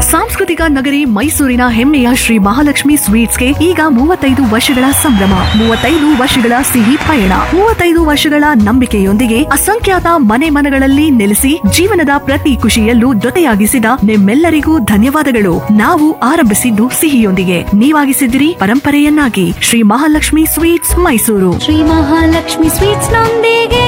ಸಾಂಸ್ಕೃತಿಕ ನಗರಿ ಮೈಸೂರಿನ ಹೆಮ್ಮೆಯ ಶ್ರೀ ಮಹಾಲಕ್ಷ್ಮಿ ಸ್ವೀಟ್ಸ್ಗೆ ಈಗ ಮೂವತ್ತೈದು ವರ್ಷಗಳ ಸಂಭ್ರಮ ಮೂವತ್ತೈದು ವರ್ಷಗಳ ಸಿಹಿ ಪಯಣ ಮೂವತ್ತೈದು ವರ್ಷಗಳ ನಂಬಿಕೆಯೊಂದಿಗೆ ಅಸಂಖ್ಯಾತ ಮನೆ ಮನಗಳಲ್ಲಿ ನೆಲೆಸಿ ಜೀವನದ ಪ್ರತಿ ಖುಷಿಯಲ್ಲೂ ಜೊತೆಯಾಗಿಸಿದ ನಿಮ್ಮೆಲ್ಲರಿಗೂ ಧನ್ಯವಾದಗಳು ನಾವು ಆರಂಭಿಸಿದ್ದು ಸಿಹಿಯೊಂದಿಗೆ ನೀವಾಗಿಸಿದಿರಿ ಪರಂಪರೆಯನ್ನಾಗಿ ಶ್ರೀ ಮಹಾಲಕ್ಷ್ಮಿ ಸ್ವೀಟ್ಸ್ ಮೈಸೂರು ಶ್ರೀ ಮಹಾಲಕ್ಷ್ಮಿ ಸ್ವೀಟ್ಸ್ ನೊಂದಿಗೆ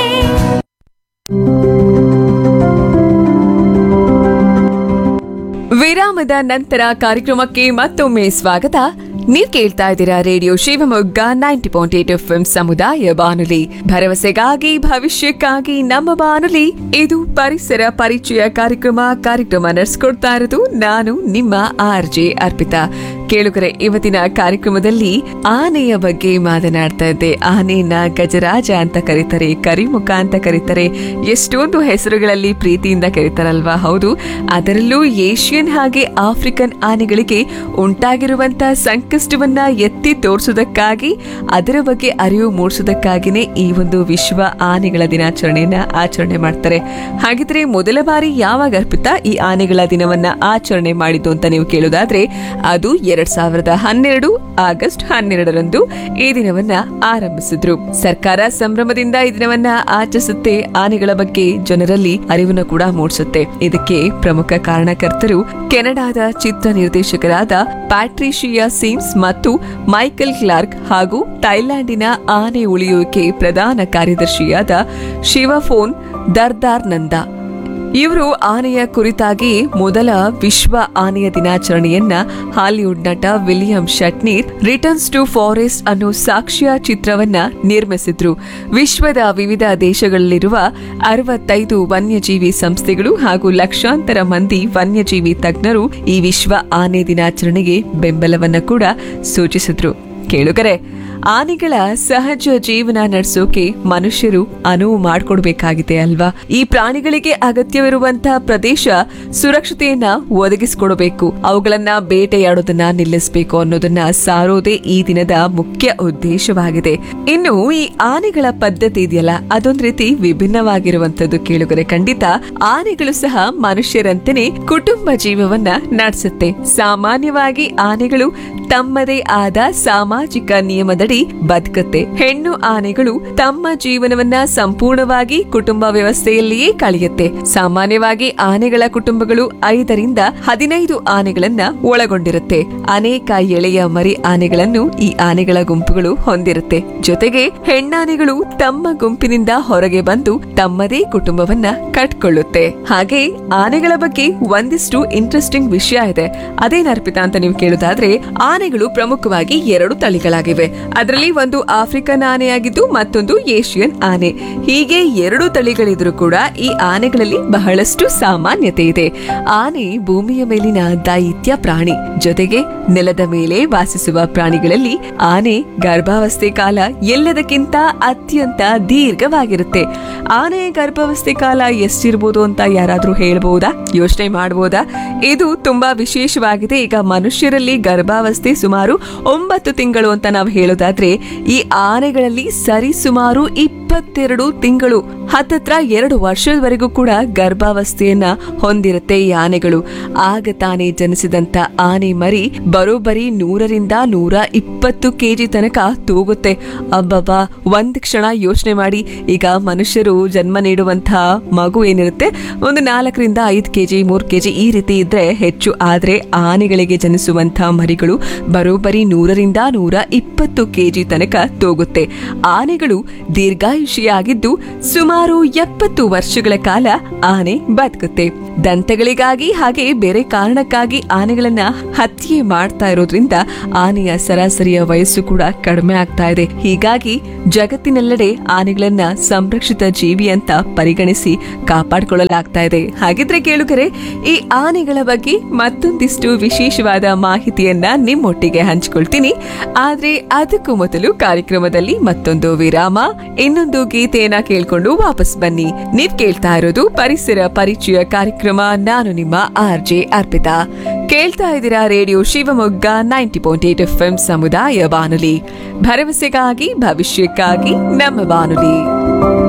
ವಿರಾಮದ ನಂತರ ಕಾರ್ಯಕ್ರಮಕ್ಕೆ ಮತ್ತೊಮ್ಮೆ ಸ್ವಾಗತ ನೀವ್ ಕೇಳ್ತಾ ಇದ್ದೀರಾ radio Shivamogga ninety point eight F ಸಮುದಾಯ ಬಾನುಲಿ ಭರವಸೆಗಾಗಿ ಭವಿಷ್ಯಕ್ಕಾಗಿ ನಮ್ಮ ಬಾನುಲಿ ಇದು ಪರಿಸರ ಪರಿಚಯ ಕಾರ್ಯಕ್ರಮ ಕಾರ್ಯಕ್ರಮ ನಡೆಸ್ಕೊಡ್ತಾ ಇರೋದು ನಾನು ನಿಮ್ಮ ಆರ್ ಜೆ ಅರ್ಪಿತಾ ಕೇಳುಗರೆ ಇವತ್ತಿನ ಕಾರ್ಯಕ್ರಮದಲ್ಲಿ ಆನೆಯ ಬಗ್ಗೆ ಮಾತನಾಡ್ತಾ ಇದ್ದೆ ಆನೆಯನ್ನ ಗಜರಾಜ ಅಂತ ಕರೀತಾರೆ ಕರಿಮುಖ ಅಂತ ಕರೀತಾರೆ ಎಷ್ಟೊಂದು ಹೆಸರುಗಳಲ್ಲಿ ಪ್ರೀತಿಯಿಂದ ಕರೀತಾರಲ್ವಾ ಹೌದು ಅದರಲ್ಲೂ ಏಷ್ಯನ್ ಹಾಗೆ ಆಫ್ರಿಕನ್ ಆನೆಗಳಿಗೆ ಉಂಟಾಗಿರುವಂತ ಸಂಕಷ್ಟವನ್ನ ಎತ್ತಿ ತೋರಿಸೋದಕ್ಕಾಗಿ ಅದರ ಬಗ್ಗೆ ಅರಿವು ಮೂಡಿಸೋದಕ್ಕಾಗಿನೇ ಈ ಒಂದು ವಿಶ್ವ ಆನೆಗಳ ದಿನಾಚರಣೆಯನ್ನ ಆಚರಣೆ ಮಾಡ್ತಾರೆ ಹಾಗಿದ್ರೆ ಮೊದಲ ಬಾರಿ ಯಾವಾಗ ಅರ್ಪಿತ ಈ ಆನೆಗಳ ದಿನವನ್ನ ಆಚರಣೆ ಮಾಡಿದ್ದು ಅಂತ ನೀವು ಕೇಳೋದಾದ್ರೆ ಅದು ಎರಡ್ ಸಾವಿರದ ಹನ್ನೆರಡು ಆಗಸ್ಟ್ ಹನ್ನೆರಡರಂದು ಈ ದಿನವನ್ನ ಆರಂಭಿಸಿದ್ರು ಸರ್ಕಾರ ಸಂಭ್ರಮದಿಂದ ಈ ದಿನವನ್ನ ಆಚರಿಸುತ್ತೆ ಆನೆಗಳ ಬಗ್ಗೆ ಜನರಲ್ಲಿ ಅರಿವನ್ನು ಕೂಡ ಮೂಡಿಸುತ್ತೆ ಇದಕ್ಕೆ ಪ್ರಮುಖ ಕಾರಣಕರ್ತರು ಕೆನಡಾದ ಚಿತ್ರ ನಿರ್ದೇಶಕರಾದ ಪ್ಯಾಟ್ರಿಷಿಯಾ ಸಿಮ್ಸ್ ಮತ್ತು ಮೈಕೆಲ್ ಕ್ಲಾರ್ಕ್ ಹಾಗೂ ಥೈಲ್ಯಾಂಡಿನ ಆನೆ ಉಳಿಯುವಿಕೆ ಪ್ರಧಾನ ಕಾರ್ಯದರ್ಶಿಯಾದ ಶಿವಫೋನ್ ದರ್ದಾರ್ ನಂದ ಇವರು ಆನೆಯ ಕುರಿತಾಗಿ ಮೊದಲ ವಿಶ್ವ ಆನೆಯ ದಿನಾಚರಣೆಯನ್ನ ಹಾಲಿವುಡ್ ನಟ William Shatner returns to forest ಅನ್ನೋ ಸಾಕ್ಷ್ಯ ಚಿತ್ರವನ್ನ ನಿರ್ಮಿಸಿದ್ರು ವಿಶ್ವದ ವಿವಿಧ ದೇಶಗಳಲ್ಲಿರುವ ಅರವತ್ತೈದು ವನ್ಯಜೀವಿ ಸಂಸ್ಥೆಗಳು ಹಾಗೂ ಲಕ್ಷಾಂತರ ಮಂದಿ ವನ್ಯಜೀವಿ ತಜ್ಞರು ಈ ವಿಶ್ವ ಆನೆ ದಿನಾಚರಣೆಗೆ ಬೆಂಬಲವನ್ನ ಕೂಡ ಸೂಚಿಸಿದ್ರು ಕೇಳುಗರೆ ಆನೆಗಳ ಸಹಜ ಜೀವನ ನಡೆಸೋಕೆ ಮನುಷ್ಯರು ಅನುವು ಮಾಡಿಕೊಡ್ಬೇಕಾಗಿದೆ ಅಲ್ವಾ ಈ ಪ್ರಾಣಿಗಳಿಗೆ ಅಗತ್ಯವಿರುವಂತಹ ಪ್ರದೇಶ ಸುರಕ್ಷತೆಯನ್ನ ಒದಗಿಸಿಕೊಡಬೇಕು ಅವುಗಳನ್ನ ಬೇಟೆಯಾಡೋದನ್ನ ನಿಲ್ಲಿಸಬೇಕು ಅನ್ನೋದನ್ನ ಸಾರೋದೇ ಈ ದಿನದ ಮುಖ್ಯ ಉದ್ದೇಶವಾಗಿದೆ ಇನ್ನು ಈ ಆನೆಗಳ ಪದ್ಧತಿ ಇದೆಯಲ್ಲ ಅದೊಂದ್ ರೀತಿ ವಿಭಿನ್ನವಾಗಿರುವಂತದ್ದು ಕೇಳುಗರೆ ಖಂಡಿತ ಆನೆಗಳು ಸಹ ಮನುಷ್ಯರಂತೆಯೇ ಕುಟುಂಬ ಜೀವವನ್ನ ನಡೆಸುತ್ತೆ ಸಾಮಾನ್ಯವಾಗಿ ಆನೆಗಳು ತಮ್ಮದೇ ಆದ ಸಾಮಾಜಿಕ ನಿಯಮದಡಿ ಬದುಕುತ್ತೆ ಹೆಣ್ಣು ಆನೆಗಳು ತಮ್ಮ ಜೀವನವನ್ನ ಸಂಪೂರ್ಣವಾಗಿ ಕುಟುಂಬ ವ್ಯವಸ್ಥೆಯಲ್ಲಿಯೇ ಕಳೆಯುತ್ತೆ ಸಾಮಾನ್ಯವಾಗಿ ಆನೆಗಳ ಕುಟುಂಬಗಳು ಐದರಿಂದ ಹದಿನೈದು ಆನೆಗಳನ್ನ ಒಳಗೊಂಡಿರುತ್ತೆ ಅನೇಕ ಎಳೆಯ ಮರಿ ಆನೆಗಳನ್ನು ಈ ಆನೆಗಳ ಗುಂಪುಗಳು ಹೊಂದಿರುತ್ತೆ ಜೊತೆಗೆ ಹೆಣ್ಣಾನೆಗಳು ತಮ್ಮ ಗುಂಪಿನಿಂದ ಹೊರಗೆ ಬಂದು ತಮ್ಮದೇ ಕುಟುಂಬವನ್ನ ಕಟ್ಕೊಳ್ಳುತ್ತೆ ಹಾಗೆ ಆನೆಗಳ ಬಗ್ಗೆ ಒಂದಿಷ್ಟು ಇಂಟ್ರೆಸ್ಟಿಂಗ್ ವಿಷಯ ಇದೆ ಅದೇನ್ ಅರ್ಪಿತಾ ಅಂತ ನೀವು ಕೇಳೋದಾದ್ರೆ ಆನೆಗಳು ಪ್ರಮುಖವಾಗಿ ಎರಡು ತಳಿಗಳಾಗಿವೆ ಅದರಲ್ಲಿ ಒಂದು ಆಫ್ರಿಕನ್ ಆನೆಯಾಗಿದ್ದು ಮತ್ತೊಂದು ಏಷ್ಯನ್ ಆನೆ ಹೀಗೆ ಎರಡು ತಳಿಗಳಿದ್ರು ಕೂಡ ಈ ಆನೆಗಳಲ್ಲಿ ಬಹಳಷ್ಟು ಸಾಮಾನ್ಯತೆ ಇದೆ ಆನೆ ಭೂಮಿಯ ಮೇಲಿನ ದೈತ್ಯ ಪ್ರಾಣಿ ಜೊತೆಗೆ ನೆಲದ ಮೇಲೆ ವಾಸಿಸುವ ಪ್ರಾಣಿಗಳಲ್ಲಿ ಆನೆ ಗರ್ಭಾವಸ್ಥೆ ಕಾಲ ಎಲ್ಲದಕ್ಕಿಂತ ಅತ್ಯಂತ ದೀರ್ಘವಾಗಿರುತ್ತೆ ಆನೆ ಗರ್ಭಾವಸ್ಥೆ ಕಾಲ ಎಷ್ಟಿರ್ಬೋದು ಅಂತ ಯಾರಾದ್ರೂ ಹೇಳ್ಬೋದಾ ಯೋಚನೆ ಮಾಡಬಹುದಾ ಇದು ತುಂಬಾ ವಿಶೇಷವಾಗಿದೆ ಈಗ ಮನುಷ್ಯರಲ್ಲಿ ಗರ್ಭಾವಸ್ಥೆ ಸುಮಾರು ಒಂಬತ್ತು ತಿಂಗಳು ಅಂತ ನಾವು ಹೇಳೋದಾದ್ರೆ ಈ ಆನೆಗಳಲ್ಲಿ ಸರಿ ಸುಮಾರು ಇಪ್ಪತ್ತೆರಡು ತಿಂಗಳು ಹತ್ತತ್ರ ಎರಡು ವರ್ಷದವರೆಗೂ ಕೂಡ ಗರ್ಭಾವಸ್ಥೆಯನ್ನ ಹೊಂದಿರುತ್ತೆ ಈ ಆನೆಗಳು ಆಗ ತಾನೇ ಜನಿಸಿದಂತ ಆನೆ ಮರಿ ಬರೋಬ್ಬರಿ ನೂರರಿಂದ ನೂರ ಇಪ್ಪತ್ತು ಕೆಜಿ ತನಕ ತೂಗುತ್ತೆ ಅಬ್ಬಬ್ಬಾ ಒಂದ್ ಕ್ಷಣ ಯೋಚನೆ ಮಾಡಿ ಈಗ ಮನುಷ್ಯರು ಜನ್ಮ ನೀಡುವಂತಹ ಮಗು ಏನಿರುತ್ತೆ ಒಂದು ನಾಲ್ಕರಿಂದ ಐದು ಕೆಜಿ ಮೂರ್ ಕೆಜಿ ಈ ರೀತಿ ಇದ್ರೆ ಹೆಚ್ಚು ಆದ್ರೆ ಆನೆಗಳಿಗೆ ಜನಿಸುವಂತಹ ಮರಿಗಳು ಬರೋಬ್ಬರಿ ನೂರರಿಂದ ನೂರ ಇಪ್ಪತ್ತು ಕೆಜಿ ತನಕ ತೂಗುತ್ತೆ ಆನೆಗಳು ದೀರ್ಘಾಯುಷಿಯಾಗಿದ್ದು ಸುಮಾರು ಎಪ್ಪತ್ತು ವರ್ಷಗಳ ಕಾಲ ಆನೆ ಬದುಕುತ್ತೆ ದಂತಗಳಿಗಾಗಿ ಹಾಗೆ ಬೇರೆ ಕಾರಣಕ್ಕಾಗಿ ಆನೆಗಳನ್ನ ಹತ್ಯೆ ಮಾಡ್ತಾ ಇರೋದ್ರಿಂದ ಆನೆಯ ಸರಾಸರಿಯ ವಯಸ್ಸು ಕೂಡ ಕಡಿಮೆ ಆಗ್ತಾ ಇದೆ ಹೀಗಾಗಿ ಜಗತ್ತಿನೆಲ್ಲೆಡೆ ಆನೆಗಳನ್ನ ಸಂರಕ್ಷಿತ ಜೀವಿ ಅಂತ ಪರಿಗಣಿಸಿ ಕಾಪಾಡಿಕೊಳ್ಳಲಾಗ್ತಾ ಇದೆ ಹಾಗಿದ್ರೆ ಕೇಳುಗರೆ ಈ ಆನೆಗಳ ಬಗ್ಗೆ ಮತ್ತೊಂದಿಷ್ಟು ವಿಶೇಷವಾದ ಮಾಹಿತಿಯನ್ನ ನಿಮ್ಮೊಟ್ಟಿಗೆ ಹಂಚ್ಕೊಳ್ತೀನಿ ಆದ್ರೆ ಅದಕ್ಕೂ ಮೊದಲು ಕಾರ್ಯಕ್ರಮದಲ್ಲಿ ಮತ್ತೊಂದು ವಿರಾಮ ಇನ್ನೊಂದು ಗೀತೆಯನ್ನ ಕೇಳ್ಕೊಂಡು ವಾಪಸ್ ಬನ್ನಿ ನೀವ್ ಕೇಳ್ತಾ ಇರೋದು ಪರಿಸರ ಪರಿಚಯ ಕಾರ್ಯಕ್ರಮ ನಾನು ನಿಮ್ಮ ಆರ್ ಜೆ ಅರ್ಪಿತಾ ಕೇಳ್ತಾ ಇದ್ದೀರಾ radio Shivamogga ninety point eight F ಸಮುದಾಯ ಬಾನುಲಿ ಭರವಸೆಗಾಗಿ ಭವಿಷ್ಯಕ್ಕಾಗಿ ನಮ್ಮ ಬಾನುಲಿ